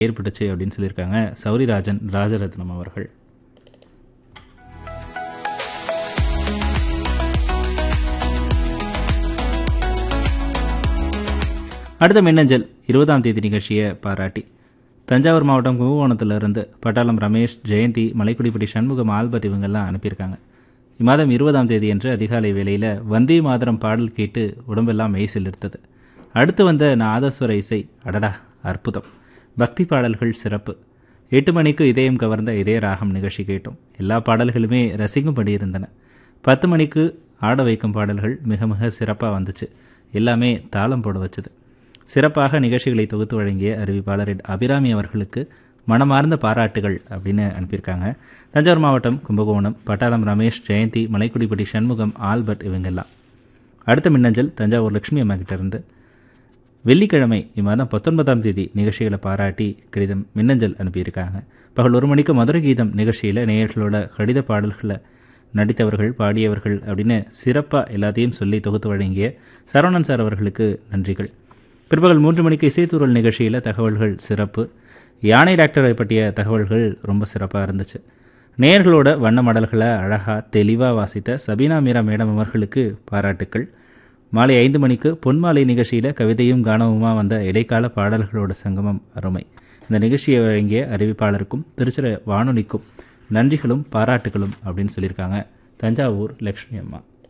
ஏற்பட்டுச்சு அப்படின்னு சொல்லியிருக்காங்க சௌரிராஜன் ராஜரத்னம் அவர்கள் அடுத்த மின்னஞ்சல் இருபதாம் தேதி நிகழ்ச்சியை பாராட்டி தஞ்சாவூர் மாவட்டம் கும்பகோணத்திலிருந்து பட்டாளம் ரமேஷ் ஜெயந்தி மலைக்குடிப்பட்டி சண்முகம் ஆல்பர்ட் இவங்கெல்லாம் அனுப்பியிருக்காங்க இம்மாதம் இருபதாம் தேதி அன்று அதிகாலை வேளையில் வந்தே மாதரம் பாடல் கேட்டு உடம்பெல்லாம் மெய்சில் எடுத்தது அடுத்து வந்த நாதஸ்வர இசை அடடா அற்புதம் பக்தி பாடல்கள் சிறப்பு எட்டு மணிக்கு இதயம் கவர்ந்த இதய ராகம் நிகழ்ச்சி கேட்டோம் எல்லா பாடல்களுமே ரசிக்கும்படி இருந்தன பத்து மணிக்கு ஆட வைக்கும் பாடல்கள் மிக மிக சிறப்பாக வந்துச்சு எல்லாமே தாளம் போட வச்சது சிறப்பாக நிகழ்ச்சிகளை தொகுத்து வழங்கிய அறிவிப்பாளர் அபிராமி அவர்களுக்கு மனமார்ந்த பாராட்டுகள் அப்படின்னு அனுப்பியிருக்காங்க தஞ்சாவூர் மாவட்டம் கும்பகோணம் பட்டாளம் ரமேஷ் ஜெயந்தி மலைக்குடிப்பட்டி சண்முகம் ஆல்பர்ட் இவங்கெல்லாம் அடுத்த மின்னஞ்சல் தஞ்சாவூர் லட்சுமி அம்மா கிட்ட இருந்து வெள்ளிக்கிழமை இம்மாதம் பத்தொன்பதாம் தேதி நிகழ்ச்சிகளை பாராட்டி கடிதம் மின்னஞ்சல் அனுப்பியிருக்காங்க பகல் ஒரு மணிக்கு மதுரை கீதம் நிகழ்ச்சியில் நேயர்களோட கடித பாடல்களை நடித்தவர்கள் பாடியவர்கள் அப்படின்னு சிறப்பாக எல்லாத்தையும் சொல்லி தொகுத்து வழங்கிய சரவணன் சார் அவர்களுக்கு நன்றிகள் பிற்பகல் மூன்று மணிக்கு இசைத்தூரல் நிகழ்ச்சியில் தகவல்கள் சிறப்பு யானை டாக்டரை பற்றிய தகவல்கள் ரொம்ப சிறப்பாக இருந்துச்சு நேயர்களோட வண்ண மடல்களை அழகாக தெளிவாக வாசித்த சபீனா மீரா மேடம் அவர்களுக்கு பாராட்டுக்கள் மாலை ஐந்து மணிக்கு பொன்மாலை நிகழ்ச்சியில் கவிதையும் கானவுமா வந்த இடைக்கால பாடல்களோட சங்கமம் அருமை இந்த நிகழ்ச்சியை வழங்கிய அறிவிப்பாளருக்கும் திருச்சிர வானொலிக்கும் நன்றிகளும் பாராட்டுகளும் அப்படின்னு சொல்லியிருக்காங்க தஞ்சாவூர் லக்ஷ்மி அம்மா